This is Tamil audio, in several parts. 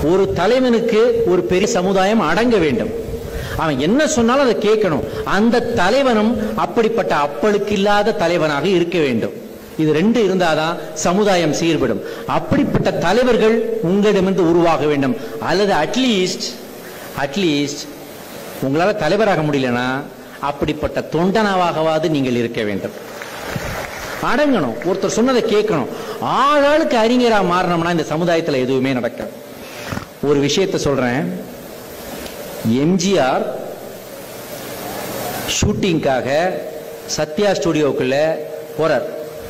ஒரு தலைவனுக்கு ஒரு பெரிய சமுதாயம் அடங்க வேண்டும் அவன் என்ன சொன்னாலும் அதை கேட்கணும் அந்த தலைவனும் அப்படிப்பட்ட அப்பளுக்கு இல்லாத தலைவனாக இருக்க வேண்டும் இது ரெண்டு இருந்தாதான் சமுதாயம் சீர்படும் அப்படிப்பட்ட தலைவர்கள் உங்களிடமிருந்து உருவாக வேண்டும் அல்லது அட்லீஸ்ட் அட்லீஸ்ட் உங்களால தலைவராக முடியலனா அப்படிப்பட்ட தொண்டனாவாகவாது நீங்கள் இருக்க வேண்டும் அடங்கணும் ஒருத்தர் சொன்னதை கேட்கணும் ஆளாளுக்கு அறிஞரா மாறினோம்னா இந்த சமுதாயத்துல எதுவுமே நடக்காது ஒரு விஷயத்தை சொல்றேன் எம்ஜிஆர் ஷூட்டிங்காக சத்யா ஸ்டுடியோக்குள்ள போறார்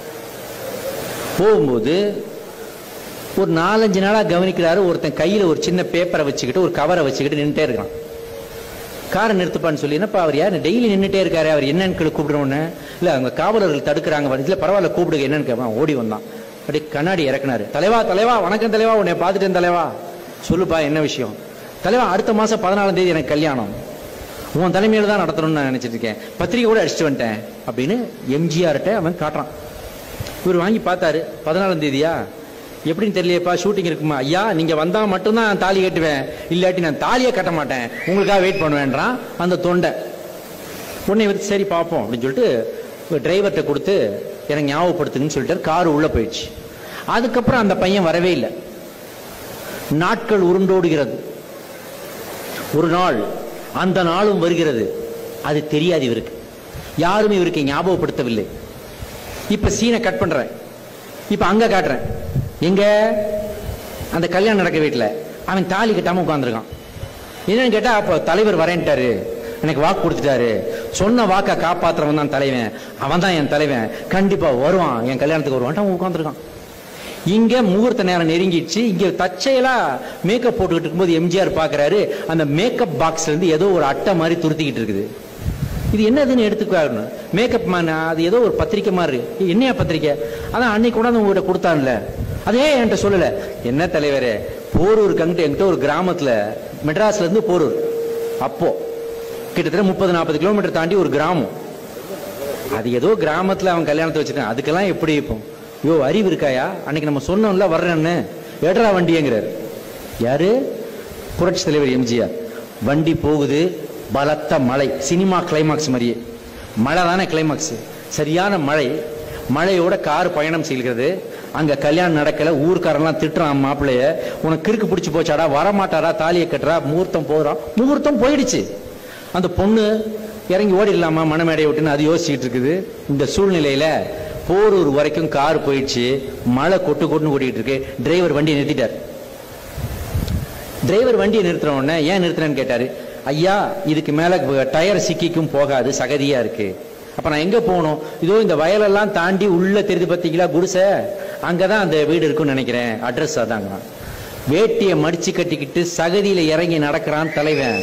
போகும்போது ஒரு நாலஞ்சு நாளா கவனிக்கிறாரு ஒருத்தன் கையில ஒரு சின்ன பேப்பரை வச்சுக்கிட்டு ஒரு கவரை வச்சுக்கிட்டு நின்றுட்டே இருக்கான் காரை நிறுத்துப்பான்னு சொல்லி என்னப்பா அவர் யார் டெய்லி நின்றுட்டே இருக்காரு அவர் என்னன்னு கேளு கூப்பிடுறோன்னு இல்ல அவங்க காவலர்கள் தடுக்கிறாங்க இல்ல பரவாயில்ல கூப்பிடுங்க என்னன்னு கேட்பான் ஓடி வந்தான் அப்படியே கண்ணாடி இறக்குனாரு தலைவா தலைவா வணக்கம் தலைவா உன்னை பார்த்துட்டேன் தலைவா சொல்லுப்பா என்ன விஷயம் தலைவா அடுத்த மாசம் பதினாலாம் தேதி எனக்கு கல்யாணம் உன் தலைமையில தான் நடத்தணும்னு நான் நினைச்சிட்டு இருக்கேன் பத்திரிகை கூட அடிச்சுட்டு வந்துட்டேன் அப்படின்னு எம்ஜிஆர்கிட்ட அவன் காட்டுறான் இவர் வாங்கி பார்த்தாரு பதினாலாம் தேதியா எப்படின்னு தெரியலையப்பா ஷூட்டிங் இருக்குமா ஐயா நீங்க வந்தா மட்டும்தான் நான் தாலி கட்டுவேன் இல்லாட்டி நான் தாலியே கட்ட மாட்டேன் உங்களுக்காக வெயிட் பண்ணுவேன்றான் அந்த தொண்டை உடனே இவர் சரி பார்ப்போம் அப்படின்னு சொல்லிட்டு டிரைவர்கிட்ட கொடுத்து எனக்கு ஞாபகப்படுத்துங்கன்னு சொல்லிட்டு கார் உள்ள போயிடுச்சு அதுக்கப்புறம் அந்த பையன் வரவே இல்லை நாட்கள் உருண்டோடுகிறது ஒரு நாள் அந்த நாளும் வருகிறது அது தெரியாது இவருக்கு யாரும் இவருக்கு ஞாபகப்படுத்தவில்லை இப்ப சீனை கட் பண்றேன் இப்ப அங்க காட்டுறேன் எங்க அந்த கல்யாணம் நடக்க வீட்டுல அவன் தாலி கட்டாம உட்காந்துருக்கான் என்னன்னு கேட்டா அப்ப தலைவர் வரேன்ட்டாரு எனக்கு வாக்கு கொடுத்துட்டாரு சொன்ன வாக்கை காப்பாத்துறவன் தான் தலைவன் அவன் தான் என் தலைவன் கண்டிப்பா வருவான் என் கல்யாணத்துக்கு வருவான் அவன் உட்காந்துருக்கான் இங்க முகூர்த்த நேரம் நெருங்கிடுச்சு இங்க தச்சையலா மேக்கப் போட்டுக்கிட்டு இருக்கும்போது எம்ஜிஆர் பாக்குறாரு அந்த மேக்கப் பாக்ஸ்ல இருந்து ஏதோ ஒரு அட்டை மாதிரி துருத்திக்கிட்டு இருக்குது இது என்னதுன்னு எடுத்துக்காருன்னு மேக்கப் மேன் அது ஏதோ ஒரு பத்திரிக்கை மாதிரி இருக்கு. இது என்னையா பத்திரிக்கை அதான் அன்னைக்கு கொண்டாந்து உங்ககிட்ட கொடுத்தான்ல அதே என்கிட்ட சொல்லல என்ன தலைவரே போரூருக்கு அங்கிட்ட என்கிட்ட ஒரு கிராமத்துல மெட்ராஸ்ல இருந்து போரூர் அப்போ கிட்டத்தட்ட முப்பது நாற்பது கிலோமீட்டர் தாண்டி ஒரு கிராமம் அது ஏதோ கிராமத்துல அவன் கல்யாணத்தை வச்சுட்டான் அதுக்கெல்லாம் எப்படி இப்போ யோ அறிவு இருக்காயா அன்னைக்கு நம்ம சொன்னோம்ல வர்றேன்னு ஏட்ரா வண்டிங்கிறார் யாரு புரட்சி தலைவர் எம்ஜிஆர் வண்டி போகுது பலத்த மழை சினிமா கிளைமாக்ஸ் மாதிரியே மழை தானே கிளைமாக்ஸ் சரியான மழை மழையோட கார் பயணம் செய்கிறது அங்க கல்யாணம் நடக்கல ஊர்க்காரெல்லாம் திட்டுறான் மாப்பிள்ளைய உனக்கு கிறுக்கு பிடிச்சு போச்சாடா வரமாட்டாரா தாலியை கட்டுறா முகூர்த்தம் போகிறான் முகூர்த்தம் போயிடுச்சு அந்த பொண்ணு இறங்கி ஓடிடலாமா மணமேடையை விட்டுன்னு அது யோசிச்சுட்டு இருக்குது இந்த சூழ்நிலையில போரூர் வரைக்கும் கார் போயிடுச்சு மழை கொட்டு கொட்டுன்னு ஓடிட்டு இருக்கு டிரைவர் வண்டியை நிறுத்திட்டார் டிரைவர் வண்டியை நிறுத்தின உடனே ஏன் நிறுத்தினேன்னு கேட்டாரு ஐயா இதுக்கு மேல டயர் சிக்கிக்கும் போகாது சகதியா இருக்கு அப்ப நான் எங்க போகணும் இதோ இந்த வயலெல்லாம் தாண்டி உள்ள தெரிஞ்சு பார்த்தீங்களா குடிசை அங்கதான் அந்த வீடு இருக்குன்னு நினைக்கிறேன் அட்ரஸ் அதாங்க வேட்டியை மடிச்சு கட்டிக்கிட்டு சகதியில இறங்கி நடக்கிறான் தலைவன்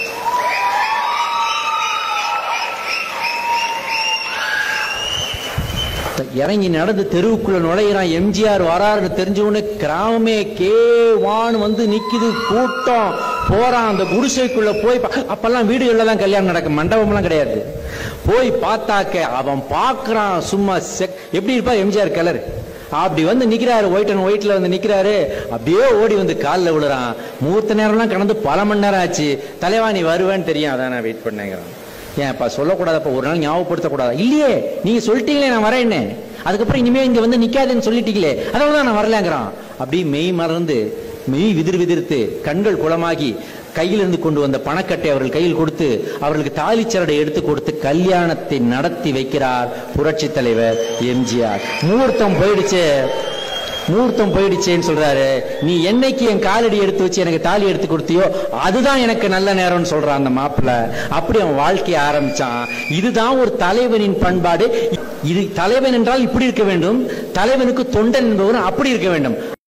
இறங்கி நடந்து தெருவுக்குள்ள நுழையிறான் எம்ஜிஆர் வராருன்னு தெரிஞ்ச உடனே கிராமமே கேவான்னு வந்து நிக்குது கூட்டம் போறான் அந்த குடிசைக்குள்ள போய் பா- அப்பெல்லாம் வீடுகள்ல தான் கல்யாணம் நடக்கும் மண்டபம்லாம் கிடையாது போய் பார்த்தாக்க அவன் பார்க்கறான் சும்மா செக் எப்படி இருப்பா எம்ஜிஆர் கலர் அப்படி வந்து நிக்கிறாரு ஒயிட் அண்ட் ஒயிட்ல வந்து நிக்கிறாரு அப்படியே ஓடி வந்து காலில் விழுறான் மூர்த்த நேரம்லாம் கடந்து பல மணி நேரம் ஆச்சு தலைவா நீ வருவேன்னு தெரியும் அதான் நான் வெயிட் பண்ணேங்கிறான் ஏன்ப்பா சொல்லக்கூடாதப்பா ஒரு நாள் ஞாபகப்படுத்தக்கூடாதா இல்லையே நீங்க சொல்லிட்டீங்களே நான் வரேன்னு அதுக்கப்புறம் இனிமே இங்க வந்து நிக்காதுன்னு சொல்லிட்டீங்களே அதனால தான் நான் வரலங்கிறான் அப்படியே மெய் மறந்து மெய் விதிர் விதிர்த்து கண்கள் குளமாகி கையிலிருந்து கொண்டு வந்த பணக்கட்டை அவர்கள் கையில் கொடுத்து அவர்களுக்கு தாலிச்சரடை எடுத்து கொடுத்து கல்யாணத்தை நடத்தி வைக்கிறார் புரட்சி தலைவர் எம்ஜிஆர் முகூர்த்தம் போயிடுச்சு முகூர்த்தம் போயிடுச்சேன்னு சொல்றாரு நீ என்னைக்கு என் காலடி எடுத்து வச்சு எனக்கு தாலி எடுத்து கொடுத்தியோ அதுதான் எனக்கு நல்ல நேரம்னு சொல்றான் அந்த மாப்பிள்ள அப்படி அவன் வாழ்க்கைய ஆரம்பிச்சான் இதுதான் ஒரு தலைவனின் பண்பாடு இது தலைவன் என்றால் இப்படி இருக்க வேண்டும் தலைவனுக்கு தொண்டன் என்பவன் அப்படி இருக்க வேண்டும்